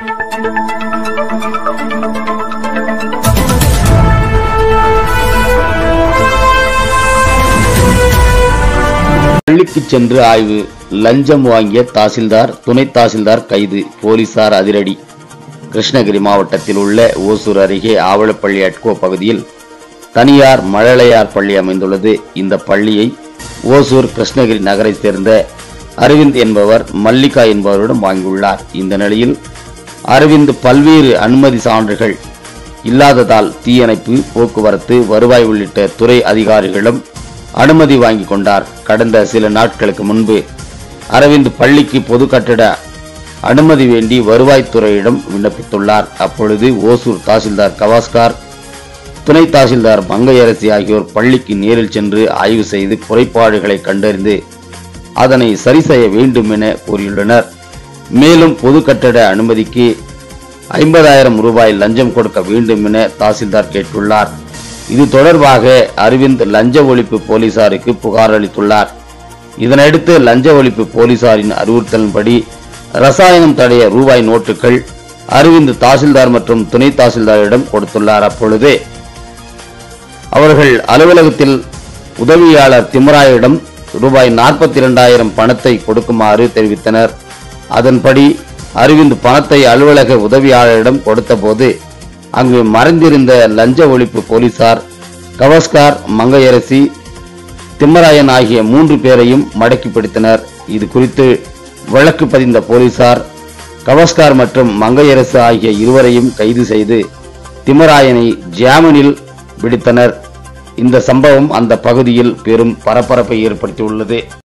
பள்ளிக்கு சென்று ஆய்வு லஞ்சம் வாங்கிய தாசில்தார் துணை தாசில்தார் கைது போலீசார் அதிரடி கிருஷ்ணகிரி மாவட்டத்தில் உள்ள ஓசூர் அருகே ஆவலப்பள்ளி அட்கோ பகுதியில் தனியார் மழலையார் பள்ளி அமைந்துள்ளது இந்த பள்ளியை ஓசூர் கிருஷ்ணகிரி நகரைச் சேர்ந்த அரவிந்த் என்பவர் மல்லிகா என்பவரிடம் வாங்கியுள்ளார் இந்த நிலையில் அரவிந்த் பல்வேறு அனுமதி சான்றுகள் இல்லாததால் தீயணைப்பு போக்குவரத்து வருவாய் உள்ளிட்ட துறை அதிகாரிகளிடம் அனுமதி வாங்கி கொண்டார் கடந்த சில நாட்களுக்கு முன்பு அரவிந்த் பள்ளிக்கு பொது கட்டிட அனுமதி வேண்டி வருவாய்த்துறையிடம் விண்ணப்பித்துள்ளார் அப்பொழுது ஓசூர் தாசில்தார் கவாஸ்கார் துணை தாசில்தார் மங்கையரசி ஆகியோர் பள்ளிக்கு நேரில் சென்று ஆய்வு செய்து குறைபாடுகளை கண்டறிந்து அதனை சரி செய்ய வேண்டும் என கூறியுள்ளனர் மேலும் பொது கட்டட அனுமதிக்கு ஐம்பதாயிரம் ரூபாய் லஞ்சம் கொடுக்க வேண்டும் என தாசில்தார் கேட்டுள்ளார் இது தொடர்பாக அரவிந்த் லஞ்ச ஒழிப்பு போலீசாருக்கு புகார் அளித்துள்ளார் இதனையடுத்து லஞ்ச ஒழிப்பு போலீசாரின் அறிவுறுத்தலின்படி ரசாயனம் தடைய ரூபாய் நோட்டுகள் அரவிந்த் தாசில்தார் மற்றும் துணை தாசில்தாரிடம் கொடுத்துள்ளார் அப்பொழுது அவர்கள் அலுவலகத்தில் உதவியாளர் திமராயிடம் ரூபாய் நாற்பத்தி இரண்டாயிரம் பணத்தை கொடுக்குமாறு தெரிவித்தனர் அதன்படி அரவிந்த் பணத்தை அலுவலக உதவியாளரிடம் கொடுத்தபோது அங்கு மறைந்திருந்த லஞ்ச ஒழிப்பு போலீசார் கவஸ்கார் மங்கையரசி திம்மராயன் ஆகிய மூன்று பேரையும் மடக்கி பிடித்தனர் இது குறித்து வழக்கு பதிந்த போலீசார் கவஸ்கார் மற்றும் மங்கையரசு ஆகிய இருவரையும் கைது செய்து திம்மராயனை ஜாமீனில் பிடித்தனர் இந்த சம்பவம் அந்த பகுதியில் பெரும் பரபரப்பை ஏற்படுத்தியுள்ளது